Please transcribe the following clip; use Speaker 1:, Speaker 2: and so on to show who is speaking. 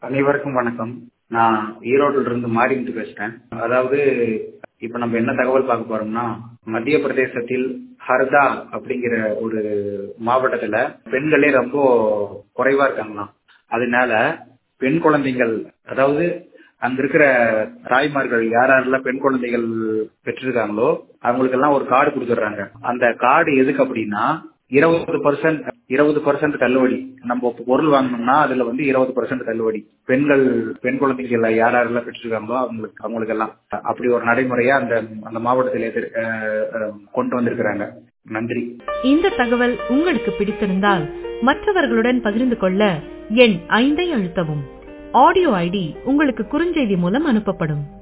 Speaker 1: அனைவருக்கும் வணக்கம் நான் ஈரோடுல இருந்து மாரிமுத்து பேசுறேன் அதாவது இப்ப நம்ம என்ன தகவல் பார்க்க போறோம்னா மத்திய பிரதேசத்தில் ஹர்தா அப்படிங்கிற ஒரு மாவட்டத்துல பெண்களே ரொம்ப குறைவா இருக்காங்களாம் அதனால பெண் குழந்தைகள் அதாவது அங்க இருக்கிற தாய்மார்கள் யார் யாரெல்லாம் பெண் குழந்தைகள் பெற்றிருக்காங்களோ அவங்களுக்கு எல்லாம் ஒரு கார்டு கொடுத்துட்றாங்க அந்த கார்டு எதுக்கு அப்படின்னா இருபது பர்சன்ட் இருபது பர்சன்ட் தள்ளுபடி நம்ம பொருள் வாங்கணும்னா அதுல வந்து இருபது பர்சன்ட் தள்ளுபடி பெண்கள் பெண் குழந்தைகள் யார் யாரெல்லாம் பெற்றிருக்காங்களோ அவங்களுக்கு அவங்களுக்கு எல்லாம் அப்படி ஒரு நடைமுறையா அந்த அந்த மாவட்டத்தில் எதிர் அஹ், அஹ், கொண்டு வந்திருக்கிறாங்க நன்றி
Speaker 2: இந்த தகவல் உங்களுக்கு பிடித்திருந்தால் மற்றவர்களுடன் பகிர்ந்து கொள்ள எண் ஐந்தை அழுத்தவும் ஆடியோ ஐடி உங்களுக்கு குறுஞ்செய்தி மூலம் அனுப்பப்படும்